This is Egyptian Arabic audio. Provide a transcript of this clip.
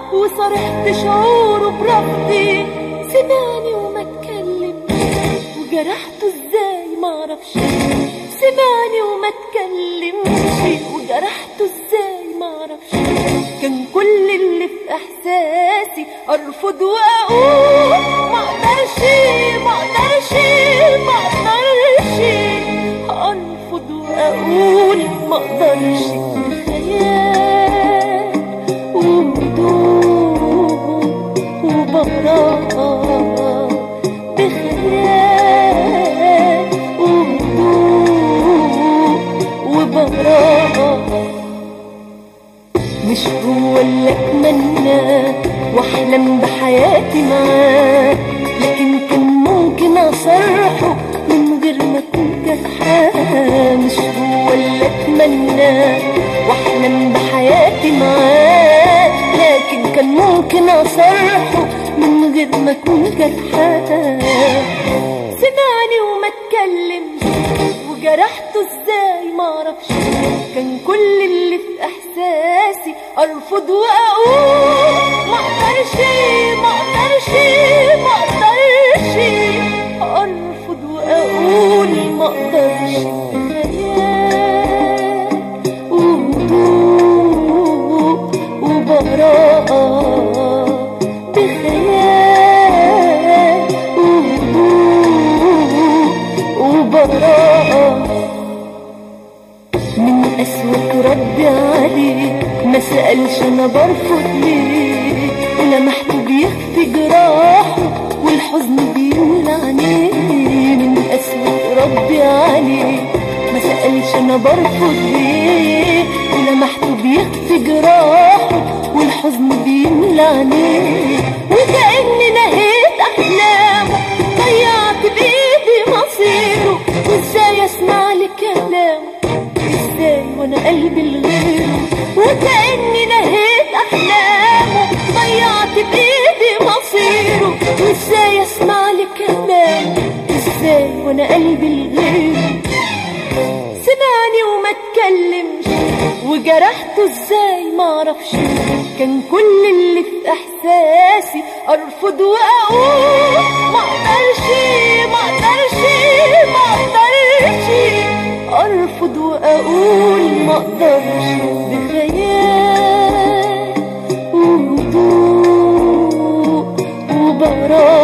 وصرحت شعوره برفضي سمعني وما اتكلمش وجرحته ازاي معرفش سمعني وما اتكلمش وجرحته ازاي معرفش كان كل اللي في احساسي ارفض واقول ما اقدرش ما اقدرش ما اقدرش ارفض واقول ما اقدرش خيال وهدوء وبراءة بخيال وهدوء وبراءة مش هو اللي اتمنى واحلم بحياتي معاه لكن كان ممكن اصرحه من غير ما اكون كافحاه مش هو اللي اتمنى واحلم بحياتي معاه لكن كان ممكن اصرحه من غير ما اكون كافحاه سمعني وما اتكلمش وجرحته ازاي معرفش كان كل اللي في احساسي ارفض واقول ما اقدرش ما اقدرش ما اقدرش ارفض واقول ما اقدرش خيال وهدوء وبراءة بخيال وهدوء وبراءة من قسوة ربي عليك ما سألش أنا برفض ليه ولمحته بيخفي جراحه والحزن بيملى عينيه من قسوة ربي عليك ما سألش أنا برفض ليه ولمحته بيخفي جراحه والحزن بيملى عينيه وكأني نهيت أحلامه ضيعت بإيدي مصيره وإزاي أسمع لكلامه ازاي وانا قلبي الغيره وكأني نهيت احلامه ضيعت بايدي مصيره وازاي اسمع لكلامه ازاي وانا قلبي الغيره سمعني وما اتكلمش وجرحته ازاي معرفش كان كل اللي في احساسي ارفض واقول ما اقدرش ما اقدرش ما اقدرش ارفض واقول ما اقدرش بخيال وهدوء وبراءة